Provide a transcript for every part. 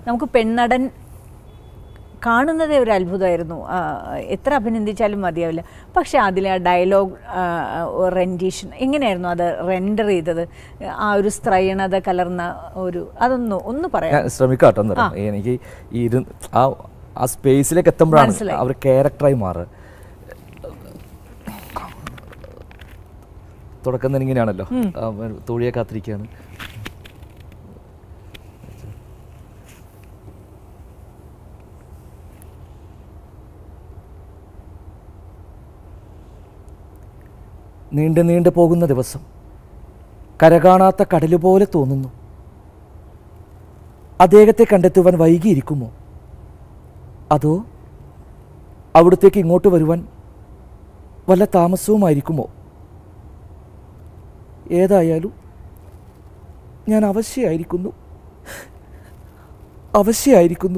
നമുക്ക് പെണ്ണടൻ കാണുന്നതേ ഒരു അത്ഭുതമായിരുന്നു ആ, എത്ര അഭിനന്ദിച്ചാലും മതിയാവില്ല പക്ഷെ അതിലെ ആ ഡയലോഗ് റെൻഡീഷൻ എങ്ങനെയായിരുന്നു അത് റെൻഡർ ചെയ്തത് ആ ഒരു സ്ത്രൈണത കലർന്ന ഒരു അതൊന്ന് ഒന്ന് പറയാം ഞാൻ ശ്രമിക്കാം കേട്ടോ എന്നറിയാം. എനിക്ക് ഈ ഇരു ആ ആ സ്പേസിലേക്ക് എത്തുമ്പോഴാണ് മനസ്സിലായി. അവർ ക്യാരക്ടറായി മാറുക തുടക്കം തന്നെ ഇങ്ങനെയാണല്ലോ ആ, തോഴിയെ കാത്തിരിക്കുകയാണ് നീണ്ടു നീണ്ടു പോകുന്ന ദിവസം കരകാണാത്ത കടല് പോലെ തോന്നുന്നു അദ്ദേഹത്തെ കണ്ടെത്തുവാൻ വൈകിയിരിക്കുമോ അതോ അവിടത്തേക്ക് ഇങ്ങോട്ട് വരുവാൻ വല്ല താമസവുമായിരിക്കുമോ ഏതായാലും ഞാൻ അവശ്യമായിരിക്കുന്നു അവശ്യമായിരിക്കുന്നു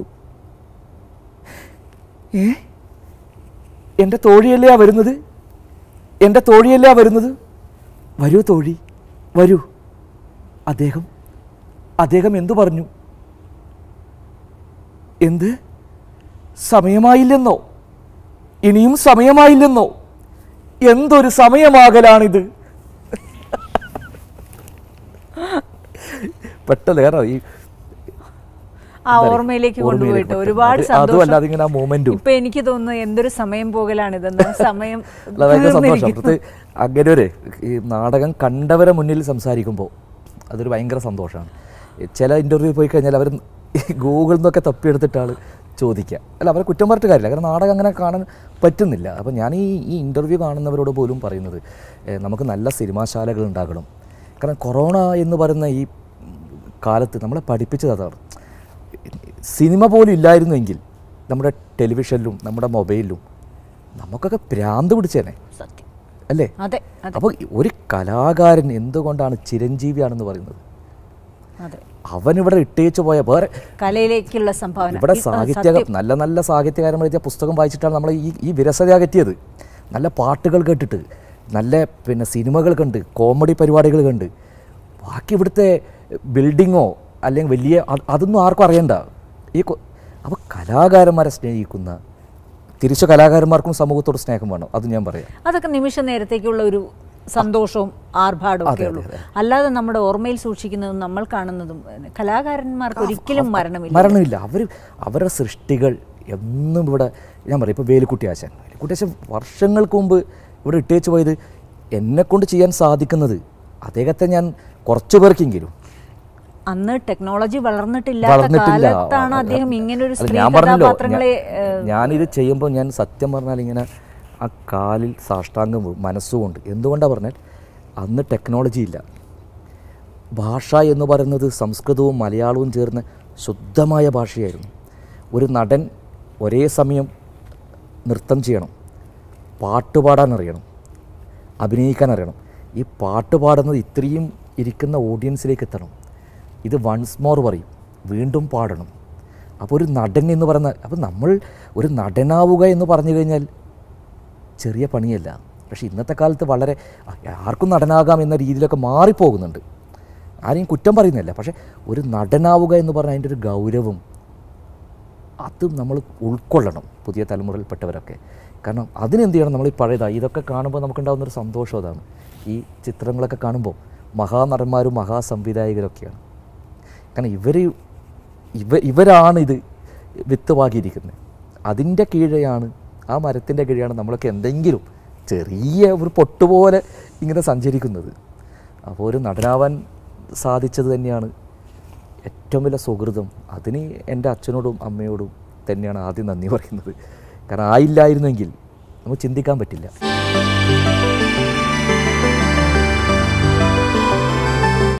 ഏ എൻ്റെ തോഴിയല്ലേ ആ വരുന്നത് എൻ്റെ തോഴിയല്ലേ ആ വരുന്നത് വരൂ തോഴി വരൂ അദ്ദേഹം അദ്ദേഹം എന്തു പറഞ്ഞു എന്ത് സമയമായില്ലെന്നോ ഇനിയും സമയമായില്ലെന്നോ എന്തൊരു സമയമാകലാണിത് പെട്ടെന്ന് കാരണം ഈ ആ ഓർമ്മയിലേക്ക് ഓർമ്മയിലേക്ക് കൊണ്ടുപോയിട്ട് ഒരുപാട് അത് അതുമല്ല സന്തോഷം അതിങ്ങനെ ആ മൊമെന്റും ഇപ്പൊ എനിക്ക് തോന്നുന്നു എന്തൊരു സമയം പോകലാണിതെന്ന് സമയം അല്ല, ഭയങ്കര സന്തോഷം തീർന്നിരിക്കുന്നു. പ്രത്യേക അങ്ങനെ ഒരു ഈ നാടകം കണ്ടവരെ മുന്നിൽ സംസാരിക്കുമ്പോൾ അതൊരു ഭയങ്കര സന്തോഷമാണ് ചില ഇൻ്റർവ്യൂ പോയി കഴിഞ്ഞാൽ അവർ ഗൂഗിളിൽ നിന്നൊക്കെ തപ്പിയെടുത്തിട്ടാണ് ചോദിക്കുക അല്ല അവരെ കുറ്റം പറഞ്ഞിട്ട് കാര്യമില്ല കാരണം നാടകം അങ്ങനെ കാണാൻ പറ്റുന്നില്ല അപ്പോൾ ഞാൻ ഈ ഈ ഇൻ്റർവ്യൂ കാണുന്നവരോട് പോലും പറയുന്നത് ഏഹ്, നമുക്ക് നല്ല സിനിമാശാലകൾ ഉണ്ടാകണം കാരണം കൊറോണ എന്ന് പറയുന്ന ഈ കാലത്ത് നമ്മളെ പഠിപ്പിച്ചത് അതാണ് സിനിമ പോലും ഇല്ലായിരുന്നുവെങ്കിൽ നമ്മുടെ ടെലിവിഷനിലും നമ്മുടെ മൊബൈലിലും നമുക്കൊക്കെ ഭ്രാന്ത് പിടിച്ചേനെ സത്യം അല്ലേ അതെ അതെ അപ്പോൾ ഒരു കലാകാരൻ എന്തുകൊണ്ടാണ് ചിരഞ്ജീവിയാണെന്ന് പറയുന്നത് അതെ അവൻ ഇവിടെ ഇട്ടേച്ചു പോയ വേറെ കലയിലേക്കുള്ള സംഭാവന ഇവിടെ ഈ, ആ, സാഹിത്യ സത്യം. നല്ല നല്ല സാഹിത്യകാരന്മാർ എഴുതിയ പുസ്തകം വായിച്ചിട്ടാണ് നമ്മൾ ഈ ഈ വിരസത അകറ്റിയത് നല്ല പാട്ടുകൾ കേട്ടിട്ട് നല്ല പിന്നെ സിനിമകൾ കണ്ട് കോമഡി പരിപാടികൾ കണ്ട് ബാക്കി ഇവിടുത്തെ ബിൽഡിങ്ങോ അല്ലെങ്കിൽ വലിയ അത് അതൊന്നും ആർക്കും അറിയണ്ട ഈ അപ്പോൾ കലാകാരന്മാരെ സ്നേഹിക്കുന്ന തിരിച്ചു കലാകാരന്മാർക്കും സമൂഹത്തോട് സ്നേഹം വേണം അത് ഞാൻ പറയാം അതൊക്കെ നിമിഷ നേരത്തേക്കുള്ള ഒരു സന്തോഷവും ആർഭാടവും ഒക്കെ അതെ, ഉള്ളൂ അതെ, അല്ലാതെ നമ്മുടെ ഓർമ്മയിൽ സൂക്ഷിക്കുന്നതും നമ്മൾ കാണുന്നതും ഏഹ്, കലാകാരന്മാർക്ക് ഒരിക്കലും മരണമില്ല മരണമില്ല അവർ അവരുടെ സൃഷ്ടികൾ എന്നും ഇവിടെ ഞാൻ പറയും ഇപ്പോൾ വേലുക്കുട്ടി ആശാൻ വേലുക്കുട്ടി ആശാൻ വർഷങ്ങൾക്ക് മുമ്പ് ഇവിടെ ഇട്ടേച്ച് പോയത് എന്നെ കൊണ്ട് ചെയ്യാൻ സാധിക്കുന്നത് അദ്ദേഹത്തെ ഞാൻ കുറച്ചു പേർക്കെങ്കിലും അന്ന് ടെക്നോളജി വളർന്നിട്ടില്ലാത്ത വളർന്നിട്ടില്ല കാലത്താണ് അദ്ദേഹം ഇങ്ങനെ ഒരു അല്ല, സ്ത്രീ ഞാൻ പറഞ്ഞല്ലോ കഥാപാത്രങ്ങളെ ഏഹ്, ഞാൻ- ഞാനിത് ചെയ്യുമ്പോൾ ഞാൻ സത്യം പറഞ്ഞാൽ ഇങ്ങനെ ആ കാലിൽ സാഷ്ടാംഗം വീഴും, മനസ്സുകൊണ്ട് എന്തുകൊണ്ടാണ് പറഞ്ഞാൽ അന്ന് ടെക്നോളജി ഇല്ല ഭാഷ എന്ന് പറയുന്നത് സംസ്കൃതവും മലയാളവും ചേർന്ന് ശുദ്ധമായ ഭാഷയായിരുന്നു ഒരു നടൻ ഒരേ സമയം നൃത്തം ചെയ്യണം പാട്ട് പാടാൻ അറിയണം അഭിനയിക്കാൻ അറിയണം ഈ പാട്ട് പാടുന്നത് ഇത്രയും ഇരിക്കുന്ന ഓഡിയൻസിലേക്ക് എത്തണം ഇത് വൺസ് മോർ പറയും വീണ്ടും പാടണം അപ്പോൾ ഒരു നടൻ എന്ന് പറയുന്ന അപ്പോൾ നമ്മൾ ഒരു നടനാവുക എന്ന് പറഞ്ഞു കഴിഞ്ഞാൽ ചെറിയ പണിയല്ല പക്ഷേ ഇന്നത്തെ കാലത്ത് വളരെ ആർക്കും നടനാകാം എന്ന രീതിയിലൊക്കെ മാറിപ്പോകുന്നുണ്ട് ആരെയും കുറ്റം പറയുന്നില്ല പക്ഷേ ഒരു നടനാവുക എന്ന് പറഞ്ഞാൽ അതിൻ്റെ ഒരു ഗൗരവം അത് നമ്മൾ ഉൾക്കൊള്ളണം പുതിയ തലമുറയിൽപ്പെട്ടവരൊക്കെ കാരണം അതിനെന്ത് ചെയ്യണം നമ്മൾ ഈ പഴയതാണ് ഇതൊക്കെ കാണുമ്പോൾ നമുക്കുണ്ടാകുന്നൊരു സന്തോഷം അതാണ് ഈ ചിത്രങ്ങളൊക്കെ കാണുമ്പോൾ മഹാനടന്മാരും മഹാസംവിധായകരൊക്കെയാണ് കാരണം ഇവർ ഇവ ഇവരാണ് ഇത് വിത്ത് പാകിയിരിക്കുന്നത് അതിൻ്റെ കീഴെയാണ് ആ മരത്തിൻ്റെ കീഴെയാണ് നമ്മളൊക്കെ എന്തെങ്കിലും ചെറിയ ഒരു പൊട്ടുപോലെ ഇങ്ങനെ സഞ്ചരിക്കുന്നത് അപ്പോൾ ഒരു നടനാവാൻ സാധിച്ചത് തന്നെയാണ് ഏറ്റവും വലിയ സുഹൃതം അതിന് എൻ്റെ അച്ഛനോടും അമ്മയോടും തന്നെയാണ് ആദ്യം നന്ദി പറയുന്നത് കാരണം ആയില്ലായിരുന്നെങ്കിൽ നമുക്ക് ചിന്തിക്കാൻ പറ്റില്ല